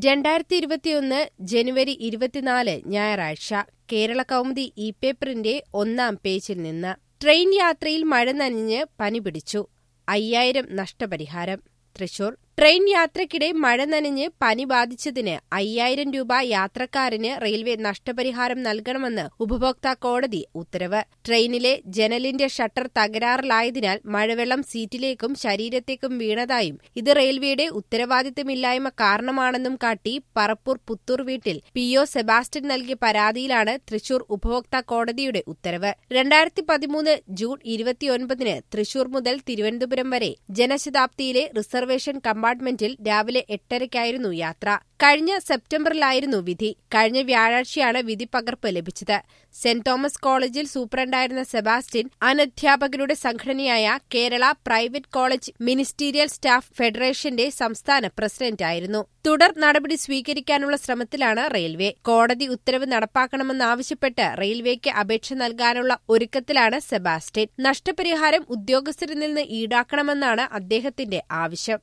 രണ്ടായിരത്തി ഇരുപത്തിയൊന്ന് ജനുവരി ഇരുപത്തിനാല് ഞായറാഴ്ച കേരള കൗമുദി ഇ പേപ്പറിന്റെ ഒന്നാം പേജിൽ നിന്ന് ട്രെയിൻ യാത്രയിൽ മഴ നനഞ്ഞ് പനി പിടിച്ചു അയ്യായിരം നഷ്ടപരിഹാരം തൃശൂർ ട്രെയിൻ യാത്രയ്ക്കിടെ മഴ നനഞ്ഞ് പനി ബാധിച്ചതിന് അയ്യായിരം രൂപ യാത്രക്കാരന് റെയിൽവേ നഷ്ടപരിഹാരം നൽകണമെന്ന് ഉപഭോക്താ കോടതി ഉത്തരവ് ട്രെയിനിലെ ജനലിന്റെ ഷട്ടർ തകരാറിലായതിനാൽ മഴവെള്ളം സീറ്റിലേക്കും ശരീരത്തേക്കും വീണതായും ഇത് റെയിൽവേയുടെ ഉത്തരവാദിത്തമില്ലായ്മ കാരണമാണെന്നും കാട്ടി പറപ്പൂർ പുത്തൂർ വീട്ടിൽ പി ഒ സെബാസ്റ്റ്യൻ നൽകിയ പരാതിയിലാണ് തൃശൂർ ഉപഭോക്താ കോടതിയുടെ ഉത്തരവ് രണ്ടായിരത്തി പതിമൂന്ന് ജൂൺ ഇരുപത്തിയൊൻപതിന് തൃശൂർ മുതൽ തിരുവനന്തപുരം വരെ ജനശതാബ്ദിയിലെ റിസർവേഷൻ കമ്പാർട്ട്മെന്റിൽ രാവിലെ എട്ടരയ്ക്കായിരുന്നു യാത്ര കഴിഞ്ഞ സെപ്റ്റംബറിലായിരുന്നു വിധി കഴിഞ്ഞ വ്യാഴാഴ്ചയാണ് വിധി പകർപ്പ് ലഭിച്ചത് സെന്റ് തോമസ് കോളേജിൽ സൂപ്രണ്ടായിരുന്ന സെബാസ്റ്റ്യൻ അനധ്യാപകരുടെ സംഘടനയായ Kerala private college ministerial staff ഫെഡറേഷന്റെ സംസ്ഥാന പ്രസിഡന്റായിരുന്നു തുടർ നടപടി സ്വീകരിക്കാനുള്ള ശ്രമത്തിലാണ് റെയിൽവേ കോടതി ഉത്തരവ് നടപ്പാക്കണമെന്നാവശ്യപ്പെട്ട് റെയിൽവേക്ക് അപേക്ഷ നൽകാനുള്ള ഒരുക്കത്തിലാണ് സെബാസ്റ്റ്യൻ നഷ്ടപരിഹാരം ഉദ്യോഗസ്ഥരിൽ നിന്ന് ഈടാക്കണമെന്നാണ് അദ്ദേഹത്തിന്റെ ആവശ്യം